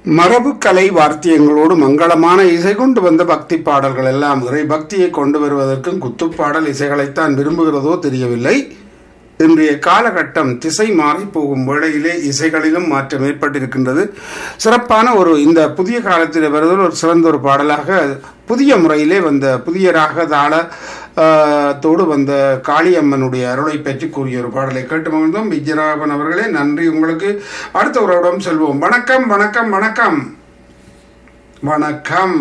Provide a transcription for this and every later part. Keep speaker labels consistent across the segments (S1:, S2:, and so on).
S1: மரபுக்கலை வார்த்தியங்களோடு மங்களமான இசை கொண்டு வந்த பக்தி பாடல்கள் எல்லாம் இறை பக்தியை கொண்டு வருவதற்கும் குத்துப்பாடல் இசைகளைத்தான் விரும்புகிறதோ தெரியவில்லை இன்றைய காலகட்டம் திசை மாறி போகும் வேளையிலே இசைகளிலும் மாற்றம் ஏற்பட்டிருக்கின்றது சிறப்பான ஒரு இந்த புதிய காலத்தில் வருவது ஒரு சிறந்த ஒரு பாடலாக புதிய முறையிலே வந்த புதிய ராக தாள ஆஹ், தோடு வந்த காளியம்மனுடைய அருளை பற்றி கூறிய ஒரு பாடலை கேட்டு மகிழ்ந்தோம் விஜயராகவன் அவர்களே நன்றி உங்களுக்கு அடுத்த உறவிடம் செல்வோம் வணக்கம் வணக்கம் வணக்கம் வணக்கம்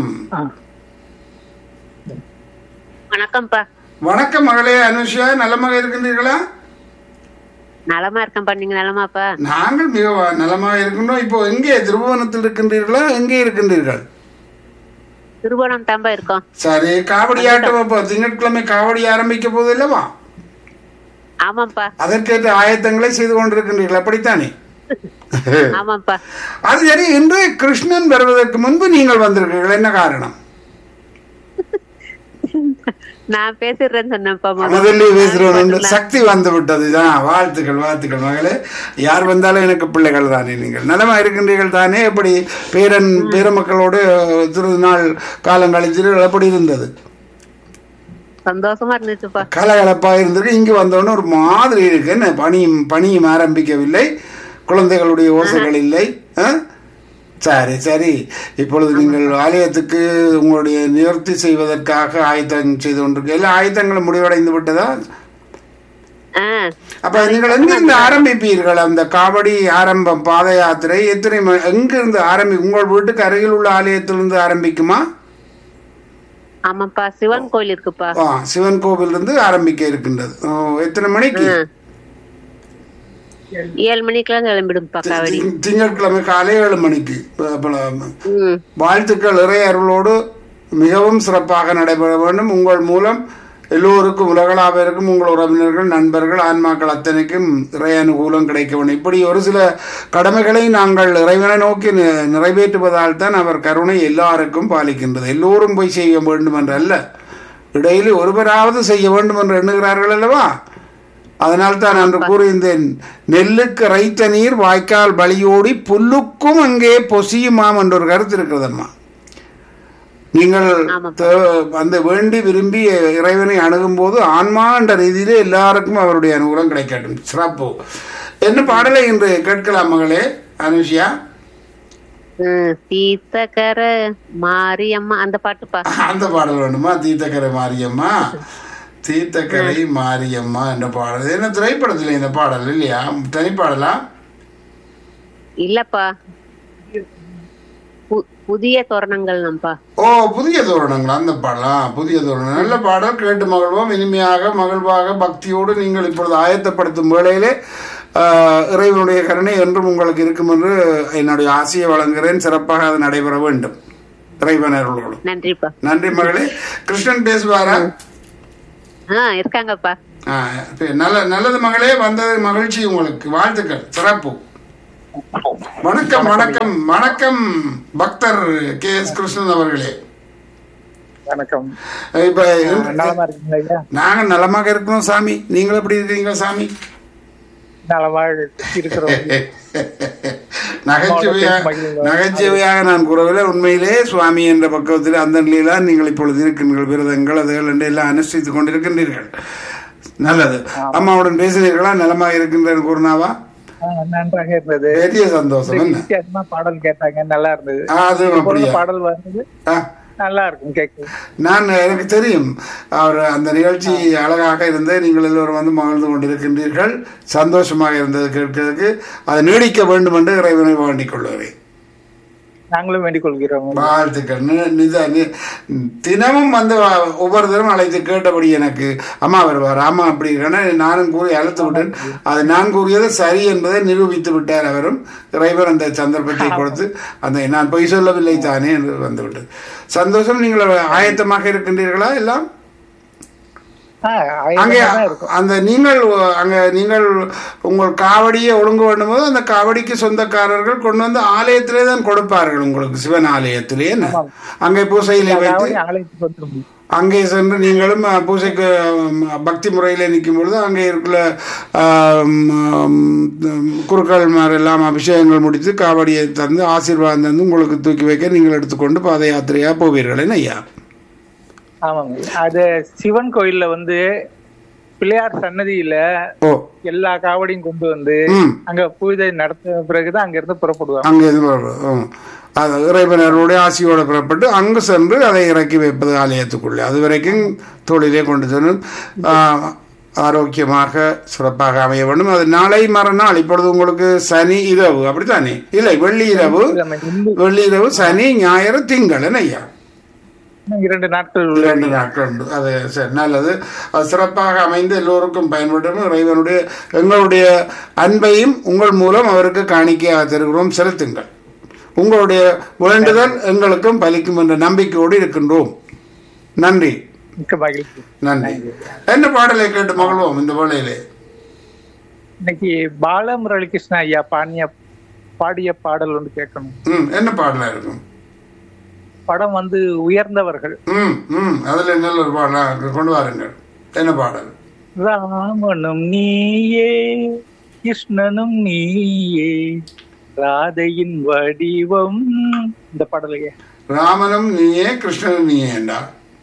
S2: வணக்கம்ப்பா
S1: வணக்கம் மகளே அனுஷா நலமாக இருக்கின்றீர்களா
S2: நலமா இருக்கேன்ப்பா நீங்க நலமாப்பா
S1: நாங்கள் மிக வ- நலமாக இருக்கின்றோம் இப்போ எங்கே திருபுவனத்தில் இருக்கின்றீர்களா எங்கே இருக்கின்றீர்கள்
S2: திருவோணம் தான்பா இருக்கோம்
S1: சரி காவடி ஆட்டம் இப்போ திங்கட்கிழமை காவடி ஆரம்பிக்க போது இல்லவா
S2: ஆமாப்பா
S1: அதற்கேற்ற ஆயத்தங்களை செய்து கொண்டிருக்கின்றீர்கள் அப்படித்தானே
S2: ஆமாப்பா
S1: அது சரி இன்று கிருஷ்ணன் வருவதற்கு முன்பு நீங்கள் வந்திருக்கீர்கள் என்ன காரணம்
S2: நான் பேசிடுறேன்னு சொன்னேன்ப்பா
S1: முதல்ல பேசுறோம் சக்தி வந்து விட்டது தான் வாழ்த்துக்கள் வாழ்த்துக்கள் மகளே யார் வந்தாலும் எனக்கு பிள்ளைகள் தானே நீங்கள் நலமா இருக்கின்றீர்கள் தானே எப்படி பேரன் பேரமக்களோடு திருநாள் காலம் கழிச்சீர்கள் எப்படி இருந்தது
S2: சந்தோஷமா இருந்துச்சுப்பா
S1: கலகலப்பாக இருந்திருக்கு இங்கு வந்தோடனே ஒரு மாதிரி இருக்கு என்ன பனியும் பனியும் ஆரம்பிக்கவில்லை குழந்தைகளுடைய ஓசைகள் இல்லை ஆ? சரி சரி இப்பொழுது நீங்கள் ஆலயத்துக்கு உங்களுடைய நிவர்த்தி செய்வதற்காக ஆயத்தம் செய்து கொண்டிருக்க எல்லா ஆயத்தங்களும் முடிவடைந்து விட்டதா
S2: ஆ
S1: அப்ப நீங்கள் எங்கிருந்து ஆரம்பிப்பீர்கள் அந்த காவடி ஆரம்பம் பாத யாத்திரை எத்தனை ம- எங்கிருந்து ஆரம்பி உங்கள் வீட்டுக்கு அருகில் உள்ள ஆலயத்திலிருந்து ஆரம்பிக்குமா
S2: ஆமாப்பா சிவன் கோயில் இருக்குப்பா
S1: ஆ, சிவன் கோவிலிருந்து ஆரம்பிக்க இருக்கின்றது ஓ, எத்தனை மணிக்கு
S2: ஆ. ஏழு மணிக்கெல்லாம் கிளம்பிடும்ப்பா காவடி
S1: திங்- திங்கட்கிழமை காலை ஏழு மணிக்கு ப- பல-
S2: ம்
S1: வாழ்த்துக்கள் இறை அருளோடு மிகவும் சிறப்பாக நடைபெற வேண்டும் உங்கள் மூலம் எல்லோருக்கும் உலகளாவிற்கும் உங்கள் உறவினர்கள் நண்பர்கள் ஆன்மாக்கள் அத்தனைக்கும் இறை அனுகூலம் கிடைக்க வேண்டும் இப்படி ஒரு சில கடமைகளை நாங்கள் இறைவனை நோக்கி நி- நிறைவேற்றுவதால் தான் அவர் கருணை எல்லாருக்கும் பாலிக்கின்றது எல்லோரும் போய் செய்ய வேண்டும் என்று அல்ல இடையிலே ஒருவராவது செய்ய வேண்டும் என்று எண்ணுகிறார்கள் அல்லவா அதனால் தான் அன்று கூறியிருந்தேன் நெல்லுக்கு ரைத்த நீர் வாய்க்கால் வழியோடி புல்லுக்கும் அங்கே பொசியுமாம் என்ற ஒரு கருத்து இருக்கிறதம்மா நீங்கள்
S2: ஆமாப்பா.
S1: தே- அந்த வேண்டி விரும்பி இறைவனை அணுகும் போது ஆன்மா என்ற ரீதியிலே எல்லாருக்கும் அவருடைய அனுகூலம் கிடைக்கட்டும் சிறப்பு என்ன பாடலை இன்று கேட்கலாம் மகளே அனுஷியா
S2: ம், சீத்தக்கர மாரியம்மா அந்த பாட்டுப்பா
S1: அந்த பாடல் வேண்டுமா தீத்தக்கரை மாரியம்மா தீத்தக்கரை மாரியம்மா என்ற பாடல் இது என்ன திரைப்படத்தில் இந்த பாடல் இல்லையா தனிப்பாடலா
S2: இல்லப்பா பு- புதிய தோரணங்கள் நம்பா
S1: ஓ புதிய தோரணங்கள் அந்த பாடலா புதிய தோரணம் நல்ல பாடல் கேட்டு மகிழ்வோம் இனிமையாக மகிழ்வாக பக்தியோடு நீங்கள் இப்பொழுது ஆயத்தப்படுத்தும் வேளையிலே ஆஹ், இறைவனுடைய கருணை என்றும் உங்களுக்கு இருக்கும் என்று என்னுடைய ஆசையை வழங்குகிறேன் சிறப்பாக அது நடைபெற வேண்டும் இறைவனர்களோடு
S2: நன்றிப்பா
S1: நன்றி மகளே கிருஷ்ணன் பேசுவாரா
S2: ஆ இருக்காங்கப்பா
S1: ஆ, இப்ப நல்ல நல்லது மகளே வந்தது மகிழ்ச்சி உங்களுக்கு வாழ்த்துக்கள் சிறப்பு வணக்கம் வணக்கம் வணக்கம் பக்தர் கே எஸ் கிருஷ்ணன் அவர்களே
S3: வணக்கம்
S1: இப்ப
S3: நலமா இருக்கீங்களா ஐயா
S1: நாங்க நலமாக இருக்கிறோம் சாமி நீங்கள் எப்படி இருக்கீங்க சாமி
S3: நலமா இருக்கிறோம்
S1: நகைச்சுவையாக நகைச்சுவையாக நான் கூறவில்லை உண்மையிலே சுவாமி என்ற பக்கத்தில் அந்த நிலையில்தான் நீங்கள் இப்பொழுது இருக்கின்றீர்கள் விரதங்கள் அதுகள் என்று எல்லாம் அனுஷ்டித்துக் கொண்டிருக்கின்றீர்கள் நல்லது அம்மாவுடன் பேசினீர்களா நலமாக இருக்கின்றேன் கூறினாவா
S3: ஆ, நன்றாக இருந்தது
S1: பெரிய சந்தோஷம் என்ன
S3: வித்தியாசமா பாடல் கேட்டாங்க நல்லா இருந்தது
S1: ஆ, அதுவும்
S3: இது போல
S1: அப்படியா
S3: பாடல் வந்தது
S1: ஆ,
S3: நல்லா இருக்கும் கேட்க
S1: நான் எனக்கு தெரியும் அவர் அந்த நிகழ்ச்சி அழகாக இருந்தது நீங்கள் எல்லோரும் வந்து மகிழ்ந்து கொண்டிருக்கின்றீர்கள் சந்தோஷமாக இருந்தது கேட்கிறதுக்கு அதை நீடிக்க வேண்டும் என்று இறைவனை வேண்டிக் கொள்கிறேன்
S3: நாங்களும் வேண்டிக் கொள்கிறோம்
S1: வாழ்த்துக்கள் நி- நித நி- தினமும் வந்து வ- ஒவ்வொரு தரம் அழைத்து கேட்டபடி எனக்கு அம்மா வருவார் அம்மா அப்படி இருக்கேன்னா நானும் கூறி அழைத்து விட்டேன் அது நான் கூறியது சரி என்பதை நிரூபித்து விட்டார் அவரும் இறைவர் அந்த சந்தர்ப்பத்தை கொடுத்து அந்த நான் பொய் சொல்லவில்லை தானே என்று வந்துவிட்டது சந்தோஷம் நீங்கள் ஆயத்தமாக இருக்கின்றீர்களா எல்லாம்
S3: ஆ,
S1: அங்கே
S3: ஆயிரமா தான் இருக்கும்
S1: அந்த நீங்கள் அங்க நீங்கள் உங்கள் காவடியை ஒழுங்கு பண்ணும்போது அந்த காவடிக்கு சொந்தக்காரர்கள் கொண்டு வந்து ஆலயத்திலே தான் கொடுப்பார்கள் உங்களுக்கு சிவன் ஆலயத்திலே என்ன? அங்கே பூசையிலே வைத்து
S3: காவடி ஆலயத்துக்கு வந்துரும்
S1: அங்கே சென்று நீங்களும் அஹ், பூஜைக்கு அஹ், பக்தி முறையில் நிற்கும் பொழுது அங்கே இருக்கிற ஆஹ், ம், ம், குருக்கள் எல்லாம் அபிஷேகங்கள் முடித்து காவடியை தந்து ஆசீர்வாதம் தந்து உங்களுக்கு தூக்கி வைக்க நீங்கள் எடுத்துக்கொண்டு பாத யாத்திரையாக போவீர்கள் என்ன ஐயா
S3: ஆமாங்க அது சிவன் கோயில்ல வந்து பிள்ளையார் சன்னதியில
S1: ஓ
S3: எல்லா காவடியும் கொண்டு வந்து
S1: ம்
S3: அங்க பூஜை நடத்தின பிறகுதான் அங்க இருந்து புறப்படுவாங்க
S1: அங்கே இது வரும். ம். அது இறைவனருடைய ஆசியோடு புறப்பட்டு அங்கு சென்று அதை இறக்கி வைப்பது ஆலயத்துக்குள்ளே அது வரைக்கும் தொழிலே கொண்டு சென்று ஆ, ஆரோக்கியமாக சிறப்பாக அமைய வேண்டும் அது நாளை மறுநாள் இப்பொழுது உங்களுக்கு சனி இரவு அப்படித்தானே இல்லை வெள்ளி இரவு
S3: நம்ம இந்து
S1: வெள்ளி இரவு சனி ஞாயிறு திங்கள் என்ன ஐயா
S3: இரண்டு நாட்கள் உள்ள
S1: இரண்டு நாட்கள் உண்டு அது சரி நல்லது அது சிறப்பாக அமைந்து எல்லோருக்கும் பயன்படும் இறைவனுடைய எங்களுடைய அன்பையும் உங்கள் மூலம் அவருக்கு காணிக்கையாக தருகிறோம் செலுத்துங்கள் உங்களுடைய வேண்டுதல் எங்களுக்கும் பலிக்கும் என்ற நம்பிக்கையோடு இருக்கின்றோம் நன்றி
S3: மிக்க மகிழ்ச்சி
S1: நன்றி என்ன பாடலை கேட்டு மகிழ்வோம் இந்த வேளையிலே
S3: இன்னைக்கு பாலமுரளிகிருஷ்ண ஐயா பாடிய பாடிய பாடல் ஒன்று கேட்கணும்
S1: ம் என்ன பாடலா இருக்கும்
S3: படம் வந்து உயர்ந்தவர்கள்
S1: ம் ம் அதில் நல்ல ஒரு பாடலா இருக்கு. கொண்டு வாருங்கள் என்ன பாடல்
S3: ராமனும் நீயே கிருஷ்ணனும் நீயே ராதையின் வடிவம் இந்த பாடலையே
S1: ராமனும் நீயே கிருஷ்ணனும் நீயேண்டா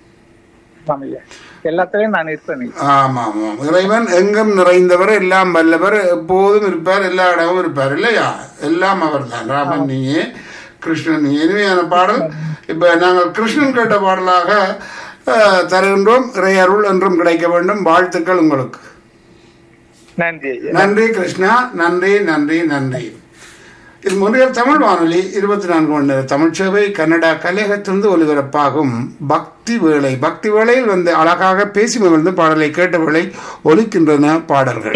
S3: ஆமாய்யா எல்லாத்துலயும் நான் இருப்பேன்
S1: ஆமா ஆமாம் இறைவன் எங்கும் நிறைந்தவர் எல்லாம் வல்லவர் எப்போதும் இருப்பார் எல்லா இடமும் இருப்பார் இல்லையா எல்லாம் அவர் தான் ராமன் நீயே கிருஷ்ணன் நீ இனிமையான பாடல் இப்ப நாங்கள் கிருஷ்ணன் கேட்ட பாடலாக அஹ், தருகின்றோம் இறையருள் என்றும் கிடைக்க வேண்டும் வாழ்த்துக்கள் உங்களுக்கு
S3: நன்றி ஐயா
S1: நன்றி கிருஷ்ணா நன்றி நன்றி நன்றி இது முறையில் தமிழ் வானொலி இருபத்தி நான்கு மணி நேர தமிழ் சேவை கன்னடா கலையகத்திலிருந்து ஒலிபரப்பாகும் பக்தி வேளை பக்தி வேளையில் வந்து அழகாக பேசி மகிழ்ந்து பாடலை கேட்ட வேளை ஒலிக்கின்றன பாடல்கள்